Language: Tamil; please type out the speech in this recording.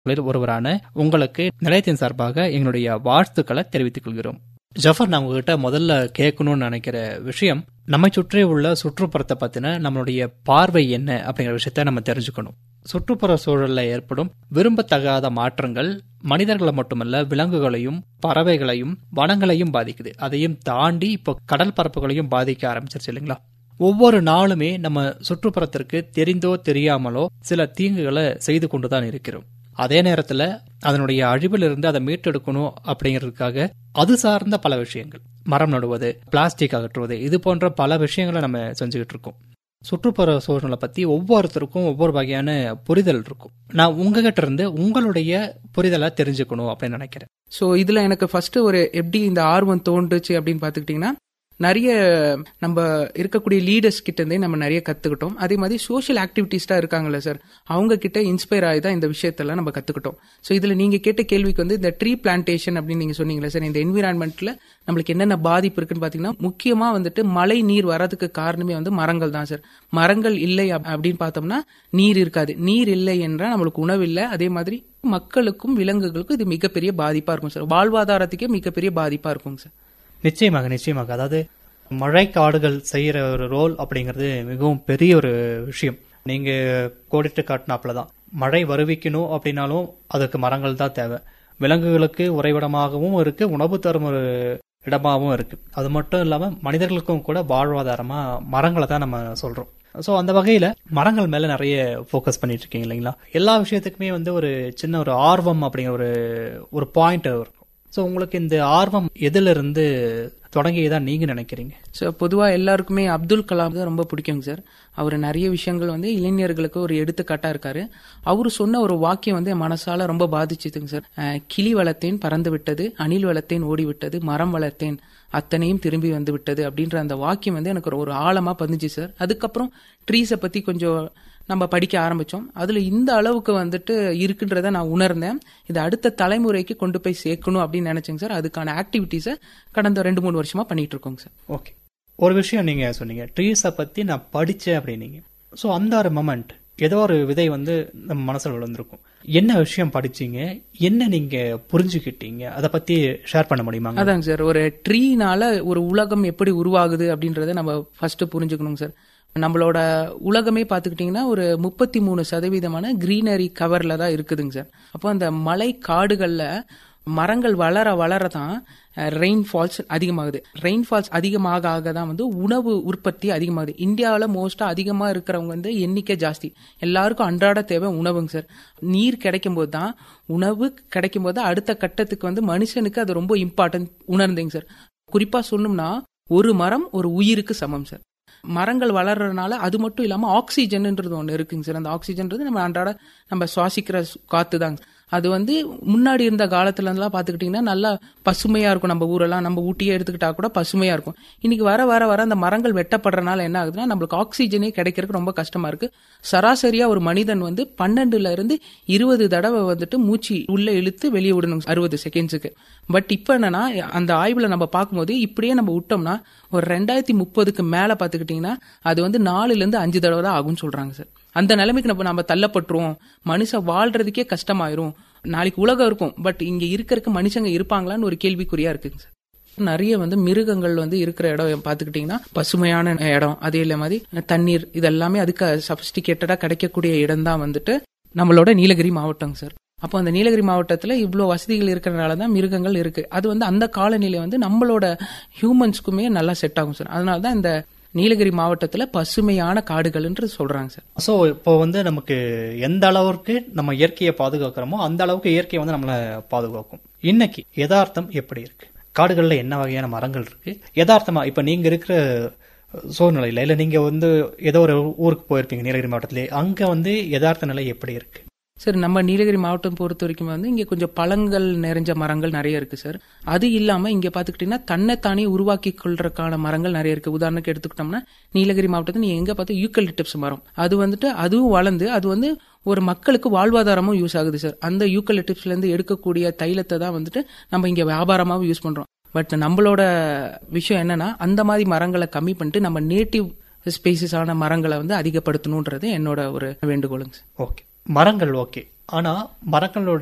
ஒருவரான உங்களுக்கு நிலையத்தின் சார்பாக எங்களுடைய வாழ்த்துக்களை தெரிவித்துக் கொள்கிறோம் ஜஃபர் நான் உங்ககிட்ட முதல்ல கேட்கணும்னு நினைக்கிற விஷயம் நம்மை சுற்றி உள்ள சுற்றுப்புறத்தை பத்தின நம்மளுடைய பார்வை என்ன அப்படிங்கிற விஷயத்த நம்ம தெரிஞ்சுக்கணும் சுற்றுப்புற சூழல்ல ஏற்படும் விரும்பத்தகாத மாற்றங்கள் மனிதர்களை மட்டுமல்ல விலங்குகளையும் பறவைகளையும் வனங்களையும் பாதிக்குது அதையும் தாண்டி இப்போ கடல் பரப்புகளையும் பாதிக்க ஆரம்பிச்சிருச்சு இல்லைங்களா ஒவ்வொரு நாளுமே நம்ம சுற்றுப்புறத்திற்கு தெரிந்தோ தெரியாமலோ சில தீங்குகளை செய்து கொண்டுதான் இருக்கிறோம் அதே நேரத்துல அதனுடைய அழிவிலிருந்து அதை மீட்டெடுக்கணும் அப்படிங்கிறதுக்காக அது சார்ந்த பல விஷயங்கள் மரம் நடுவது பிளாஸ்டிக் அகற்றுவது இது போன்ற பல விஷயங்களை நம்ம செஞ்சுக்கிட்டு இருக்கோம் சுற்றுப்புற சூழ்நிலை பத்தி ஒவ்வொருத்தருக்கும் ஒவ்வொரு வகையான புரிதல் இருக்கும் நான் உங்ககிட்ட இருந்து உங்களுடைய புரிதலை தெரிஞ்சுக்கணும் அப்படின்னு நினைக்கிறேன் ஸோ இதுல எனக்கு ஃபர்ஸ்ட் ஒரு எப்படி இந்த ஆர்வம் தோன்றுச்சு அப்படின்னு பாத்துக்கிட்டீங்கன்னா நிறைய நம்ம இருக்கக்கூடிய லீடர்ஸ் கிட்ட இருந்தே நம்ம நிறைய கத்துக்கிட்டோம் அதே மாதிரி சோஷியல் ஆக்டிவிட்டிஸ்டா இருக்காங்கல்ல சார் அவங்க கிட்ட இன்ஸ்பயர் ஆகி தான் இந்த விஷயத்தெல்லாம் நம்ம கத்துக்கிட்டோம் ஸோ இதுல நீங்க கேட்ட கேள்விக்கு வந்து இந்த ட்ரீ பிளான்டேஷன் அப்படின்னு நீங்க சொன்னீங்களே சார் இந்த என்விரான்மெண்ட்ல நம்மளுக்கு என்னென்ன பாதிப்பு இருக்குன்னு பாத்தீங்கன்னா முக்கியமா வந்துட்டு மழை நீர் வரதுக்கு காரணமே வந்து மரங்கள் தான் சார் மரங்கள் இல்லை அப்- அப்படின்னு பார்த்தோம்னா நீர் இருக்காது நீர் இல்லை என்றால் நம்மளுக்கு உணவு இல்லை அதே மாதிரி மக்களுக்கும் விலங்குகளுக்கும் இது மிகப்பெரிய பாதிப்பா இருக்கும் சார் வாழ்வாதாரத்துக்கே மிகப்பெரிய பாதிப்பா இருக்கும் சார் நிச்சயமாக நிச்சயமாக அதாவது மழை காடுகள் செய்யற ஒரு ரோல் அப்படிங்கிறது மிகவும் பெரிய ஒரு விஷயம் நீங்க கோடிட்டு காட்டினாப்புல தான் மழை வருவிக்கணும் அப்படின்னாலும் அதுக்கு மரங்கள் தான் தேவை விலங்குகளுக்கு உறைவிடமாகவும் இருக்கு உணவு தரும் ஒரு இடமாகவும் இருக்கு அது மட்டும் இல்லாம மனிதர்களுக்கும் கூட வாழ்வாதாரமா மரங்களை தான் நம்ம சொல்றோம் ஸோ அந்த வகையில மரங்கள் மேல நிறைய ஃபோக்கஸ் பண்ணிட்டு இருக்கீங்க இல்லைங்களா எல்லா விஷயத்துக்குமே வந்து ஒரு சின்ன ஒரு ஆர்வம் அப்படிங்கிற ஒரு ஒரு பாயிண்ட் இருக்கும் ஸோ உங்களுக்கு இந்த ஆர்வம் எதுல இருந்து தொடங்கியதான் நீங்க நினைக்கிறீங்க ஸோ பொதுவாக எல்லாருக்குமே அப்துல் கலாம் தான் ரொம்ப பிடிக்குங்க சார் அவர் நிறைய விஷயங்கள் வந்து இளைஞர்களுக்கு ஒரு எடுத்துக்காட்டா இருக்காரு அவர் சொன்ன ஒரு வாக்கியம் வந்து என் மனசால ரொம்ப பாதிச்சுதுங்க சார் அஹ், கிளி வளர்த்தேன் பறந்து விட்டது அணில் வளர்த்தேன் ஓடி விட்டது மரம் வளர்த்தேன் அத்தனையும் திரும்பி வந்து விட்டது அப்படின்ற அந்த வாக்கியம் வந்து எனக்கு ஒரு- ஒரு ஆழமா பதிஞ்சுச்சு சார் அதுக்கப்புறம் ட்ரீஸை பத்தி கொஞ்சம் நம்ம படிக்க ஆரம்பிச்சோம் அதுல இந்த அளவுக்கு வந்துட்டு இருக்குன்றத நான் உணர்ந்தேன் இது அடுத்த தலைமுறைக்கு கொண்டு போய் சேர்க்கணும் அப்படின்னு நினைச்சேங்க சார் அதுக்கான ஆக்டிவிட்டிஸை கடந்த ரெண்டு மூணு வருஷமா பண்ணிட்டு இருக்கோங்க சார் ஓகே ஒரு விஷயம் நீங்க சொன்னீங்க ட்ரீஸை பத்தி நான் படிச்சேன் அப்படின்னீங்க ஸோ அந்த ஒரு மொமெண்ட் ஏதோ ஒரு விதை வந்து நம்ம மனசுல விழுந்திருக்கும் என்ன விஷயம் படிச்சீங்க என்ன நீங்க புரிஞ்சுக்கிட்டீங்க அதை பத்தி ஷேர் பண்ண முடியுமாங்க அதாங்க சார் ஒரு ட்ரீனால ஒரு உலகம் எப்படி உருவாகுது அப்படின்றத நம்ம ஃபர்ஸ்ட் புரிஞ்சுக்கணுங்க சார் நம்மளோட உலகமே பார்த்துக்கிட்டிங்கன்னா ஒரு முப்பத்தி மூணு சதவீதமான கிரீனரி கவர்ல தான் இருக்குதுங்க சார் அப்போ அந்த மலை காடுகள்ல மரங்கள் வளர வளர தான் ரெயின்ஃபால்ஸ் அதிகமாகுது ரெயின்ஃபால்ஸ் அதிகமாக ஆக தான் வந்து உணவு உற்பத்தி அதிகமாகுது இந்தியாவில் மோஸ்டா அதிகமா இருக்கிறவங்க வந்து எண்ணிக்கை ஜாஸ்தி எல்லாருக்கும் அன்றாட தேவை உணவுங்க சார் நீர் கிடைக்கும் போது தான் உணவு கிடைக்கும் போது அடுத்த கட்டத்துக்கு வந்து மனுஷனுக்கு அது ரொம்ப இம்பார்ட்டன்ட் உணர்ந்தேங்க சார் குறிப்பா சொல்லணும்னா ஒரு மரம் ஒரு உயிருக்கு சமம் சார் மரங்கள் வளர்றதுனால அது மட்டும் இல்லாம ஆக்சிஜன்ன்றது ஒன்று இருக்குங்க சார் அந்த ஆக்சிஜன்றது நம்ம அன்றாட நம்ம சுவாசிக்கிற காத்து தாங்க அது வந்து முன்னாடி இருந்த காலத்துல எல்லாம் பாத்துக்கிட்டீங்கன்னா நல்லா பசுமையா இருக்கும் நம்ம ஊரெல்லாம் நம்ம ஊட்டியே எடுத்துக்கிட்டா கூட பசுமையா இருக்கும் இன்னைக்கு வர வர வர அந்த மரங்கள் வெட்டப்படுறதுனால என்ன ஆகுதுன்னா நம்மளுக்கு ஆக்சிஜனே கிடைக்கிறதுக்கு ரொம்ப கஷ்டமா இருக்கு சராசரியா ஒரு மனிதன் வந்து பன்னெண்டுல இருந்து இருபது தடவை வந்துட்டு மூச்சு உள்ள இழுத்து வெளியே விடணும் அறுபது செகண்ட்ஸுக்கு பட் இப்ப என்னன்னா அந்த ஆய்வுல நம்ம பார்க்கும்போது இப்படியே நம்ம விட்டோம்னா ஒரு ரெண்டாயிரத்தி முப்பதுக்கு மேல பாத்துக்கிட்டீங்கன்னா அது வந்து நாலுல இருந்து அஞ்சு தடவை தான் ஆகும்னு சொல்றாங்க சார் அந்த நிலைமைக்கு நம்ம நம்ம தள்ளப்பட்டுருவோம் மனுஷன் வாழ்றதுக்கே கஷ்டமாயிரும் நாளைக்கு உலகம் இருக்கும் பட் இங்க இருக்கிறதுக்கு மனுஷங்க இருப்பாங்களான்னு ஒரு கேள்விக்குறியா இருக்குங்க சார் நிறைய வந்து மிருகங்கள் வந்து இருக்கிற இடம் பாத்துக்கிட்டீங்கன்னா பசுமையான இடம் அதே இல்ல மாதிரி தண்ணீர் இதெல்லாமே அதுக்கு சபிஸ்டிகேட்டடா கிடைக்கக்கூடிய இடம் தான் வந்துட்டு நம்மளோட நீலகிரி மாவட்டம் சார் அப்போ அந்த நீலகிரி மாவட்டத்துல இவ்வளோ வசதிகள் இருக்கிறனால தான் மிருகங்கள் இருக்கு அது வந்து அந்த காலநிலை வந்து நம்மளோட ஹியூமன்ஸ்க்குமே நல்லா செட் ஆகும் சார் அதனால தான் இந்த நீலகிரி மாவட்டத்துல பசுமையான காடுகள்ன்றது சொல்றாங்க சார் ஸோ இப்போ வந்து நமக்கு எந்த அளவுக்கு நம்ம இயற்கையை பாதுகாக்கிறோமோ அந்த அளவுக்கு இயற்கை வந்து நம்மளை பாதுகாக்கும் இன்னைக்கு யதார்த்தம் எப்படி இருக்கு காடுகள்ல என்ன வகையான மரங்கள் இருக்கு யதார்த்தமா இப்ப நீங்க இருக்கிற சூழ்நிலையில இல்ல நீங்க வந்து ஏதோ ஒரு ஊருக்கு போயிருப்பீங்க நீலகிரி மாவட்டத்திலே அங்க வந்து யதார்த்த நிலை எப்படி இருக்கு சார் நம்ம நீலகிரி மாவட்டம் பொறுத்த வரைக்கும் வந்து இங்க கொஞ்சம் பழங்கள் நிறைஞ்ச மரங்கள் நிறைய இருக்கு சார் அது இல்லாம இங்க பாத்துக்கிட்டீங்கன்னா தன்னைத்தானே உருவாக்கி கொள்றதுக்கான மரங்கள் நிறைய இருக்கு உதாரணத்துக்கு எடுத்துக்கிட்டோம்னா நீலகிரி மாவட்டத்தில் நீங்க எங்க பார்த்து யூக்கலிப்டஸ் மரம் அது வந்துட்டு அதுவும் வளர்ந்து அது வந்து ஒரு மக்களுக்கு வாழ்வாதாரமும் யூஸ் ஆகுது சார் அந்த யூக்கலிப்டஸ்ல இருந்து எடுக்கக்கூடிய தைலத்தை தான் வந்துட்டு நம்ம இங்க வியாபாரமாவும் யூஸ் பண்றோம் பட் நம்மளோட விஷயம் என்னன்னா அந்த மாதிரி மரங்களை கம்மி பண்ணிட்டு நம்ம நேட்டிவ் ஸ்பேசிஸான மரங்களை வந்து அதிகப்படுத்தணுன்றது என்னோட ஒரு வேண்டுகோளுங்க சார் ஓகே மரங்கள் ஓகே ஆனா மரங்களுடைய